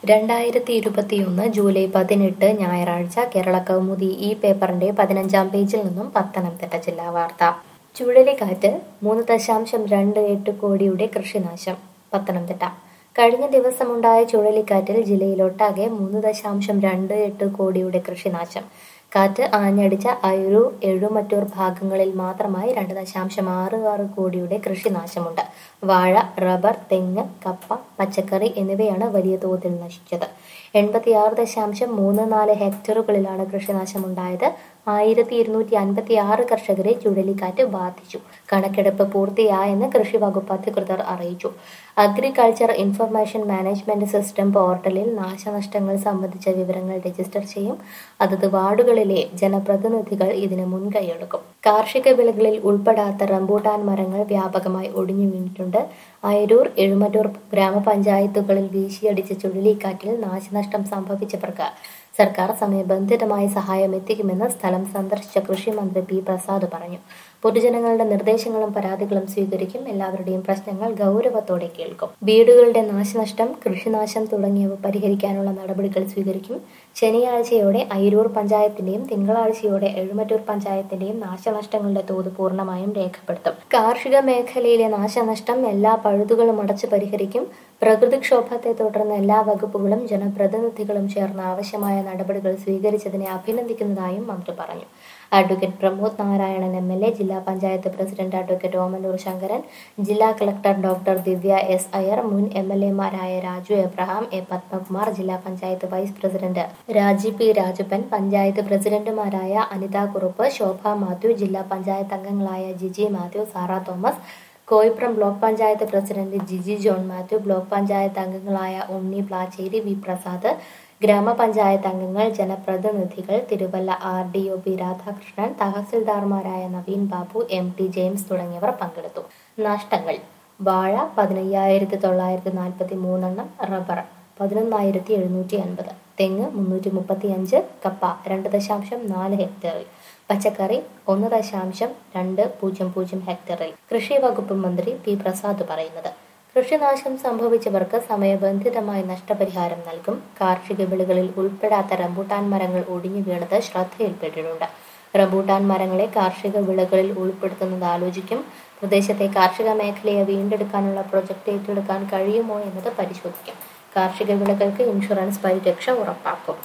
രണ്ടായിരത്തി ഇരുപത്തിയൊന്ന് ജൂലൈ പതിനെട്ട് ഞായറാഴ്ച കേരള കൗമുദി ഈ പേപ്പറിന്റെ പതിനഞ്ചാം പേജിൽ നിന്നും പത്തനംതിട്ട ജില്ലാ വാർത്ത ചുഴലിക്കാറ്റ് മൂന്ന് ദശാംശം രണ്ട് എട്ട് കോടിയുടെ കൃഷിനാശം പത്തനംതിട്ട കഴിഞ്ഞ ദിവസമുണ്ടായ ചുഴലിക്കാറ്റിൽ ജില്ലയിലൊട്ടാകെ മൂന്ന് ദശാംശം രണ്ട് എട്ട് കോടിയുടെ കൃഷിനാശം കാറ്റ് ആഞ്ഞടിച്ച അയൂർ എഴുമറ്റൂർ ഭാഗങ്ങളിൽ മാത്രമായി രണ്ട് ദശാംശം ആറ് ആറ് കോടിയുടെ കൃഷിനാശമുണ്ട് വാഴ റബ്ബർ തെങ്ങ് കപ്പ പച്ചക്കറി എന്നിവയാണ് വലിയ തോതിൽ നശിച്ചത് എൺപത്തിയാറ് ദശാംശം മൂന്ന് നാല് ഹെക്ടറുകളിലാണ് കൃഷിനാശമുണ്ടായത് ആയിരത്തി ഇരുന്നൂറ്റി അൻപത്തി ആറ് കർഷകരെ ചുഴലിക്കാറ്റ് ബാധിച്ചു കണക്കെടുപ്പ് പൂർത്തിയായെന്ന് കൃഷി വകുപ്പ് അധികൃതർ അറിയിച്ചു അഗ്രികൾച്ചർ ഇൻഫർമേഷൻ മാനേജ്മെന്റ് സിസ്റ്റം പോർട്ടലിൽ നാശനഷ്ടങ്ങൾ സംബന്ധിച്ച വിവരങ്ങൾ രജിസ്റ്റർ ചെയ്യും അതത് വാർഡുകളിലെ ജനപ്രതിനിധികൾ ഇതിന് മുൻകൈയെടുക്കും കാർഷിക വിളകളിൽ ഉൾപ്പെടാത്ത റംബൂട്ടാൻ മരങ്ങൾ വ്യാപകമായി ഒടിഞ്ഞു വീണിട്ടുണ്ട് അയരൂർ എഴുമറ്റൂർ ഗ്രാമപഞ്ചായത്തുകളിൽ വീശിയടിച്ച ചുഴലിക്കാറ്റിൽ നാശനഷ്ടം സംഭവിച്ചവർക്ക് സർക്കാർ സമയബന്ധിതമായി സഹായം എത്തിക്കുമെന്ന് സ്ഥലം സന്ദർശിച്ച കൃഷിമന്ത്രി പി പ്രസാദ് പറഞ്ഞു പൊതുജനങ്ങളുടെ നിർദ്ദേശങ്ങളും പരാതികളും സ്വീകരിക്കും എല്ലാവരുടെയും പ്രശ്നങ്ങൾ ഗൗരവത്തോടെ കേൾക്കും വീടുകളുടെ നാശനഷ്ടം കൃഷിനാശം തുടങ്ങിയവ പരിഹരിക്കാനുള്ള നടപടികൾ സ്വീകരിക്കും ശനിയാഴ്ചയോടെ അയിരൂർ പഞ്ചായത്തിന്റെയും തിങ്കളാഴ്ചയോടെ എഴുമറ്റൂർ പഞ്ചായത്തിന്റെയും നാശനഷ്ടങ്ങളുടെ തോത് പൂർണ്ണമായും രേഖപ്പെടുത്തും കാർഷിക മേഖലയിലെ നാശനഷ്ടം എല്ലാ പഴുതുകളും അടച്ചു പരിഹരിക്കും പ്രകൃതിക്ഷോഭത്തെ തുടർന്ന് എല്ലാ വകുപ്പുകളും ജനപ്രതിനിധികളും ചേർന്ന് ആവശ്യമായ നടപടികൾ സ്വീകരിച്ചതിനെ അഭിനന്ദിക്കുന്നതായും മന്ത്രി പറഞ്ഞു advocate Pramod Narayanan M L A ജില്ലാ പഞ്ചായത്ത് പ്രസിഡന്റ് അഡ്വക്കേറ്റ് ഓമനൂർ ശങ്കരൻ ജില്ലാ collector doctor Divya S Iyer മുൻ എം എൽ എമാരായ രാജു എബ്രഹാം എ പത്മകുമാർ ജില്ലാ panchayat vice president Raji P Rajappan panchayat പ്രസിഡന്റുമാരായ അനിത കുറുപ്പ് ശോഭ മാത്യു ജില്ലാ പഞ്ചായത്ത് അംഗങ്ങളായ Jiji Mathew Sara Thomas Koipram block panchayat president Jiji John Mathew block panchayat അംഗങ്ങളായ ഉണ്ണി പ്ലാച്ചേരി വി പ്രസാദ് ഗ്രാമപഞ്ചായത്ത് അംഗങ്ങൾ ജനപ്രതിനിധികൾ Thiruvalla R D O P Radhakrishnan തഹസിൽദാർമാരായ നവീൻ ബാബു എം ടി ജെയിംസ് തുടങ്ങിയവർ പങ്കെടുത്തു നഷ്ടങ്ങൾ വാഴ പതിനയ്യായിരത്തി തൊള്ളായിരത്തി നാൽപ്പത്തി മൂന്നെണ്ണം റബ്ബർ പതിനൊന്നായിരത്തി എഴുന്നൂറ്റി അൻപത് തെങ്ങ് മുന്നൂറ്റി മുപ്പത്തി അഞ്ച് കപ്പ രണ്ട് ദശാംശം നാല് ഹെക്ടറിൽ പച്ചക്കറി ഒന്ന് ദശാംശം രണ്ട് പൂജ്യം പൂജ്യം ഹെക്ടറിൽ കൃഷി വകുപ്പ് മന്ത്രി പി പ്രസാദ് പറയുന്നത് കൃഷിനാശം സംഭവിച്ചവർക്ക് സമയബന്ധിതമായി നഷ്ടപരിഹാരം നൽകും കാർഷിക വിളകളിൽ ഉൾപ്പെടാത്ത റംബൂട്ടാൻ മരങ്ങൾ ഒടിഞ്ഞു വീണത് ശ്രദ്ധയിൽപ്പെട്ടിട്ടുണ്ട് റംബൂട്ടാൻ മരങ്ങളെ കാർഷിക വിളകളിൽ ഉൾപ്പെടുത്തുന്നത് ആലോചിക്കും പ്രദേശത്തെ കാർഷിക മേഖലയെ വീണ്ടെടുക്കാനുള്ള പ്രൊജക്ട് ഏറ്റെടുക്കാൻ കഴിയുമോ എന്നത് പരിശോധിക്കും കാർഷിക വിളകൾക്ക് ഇൻഷുറൻസ് പരിരക്ഷ ഉറപ്പാക്കും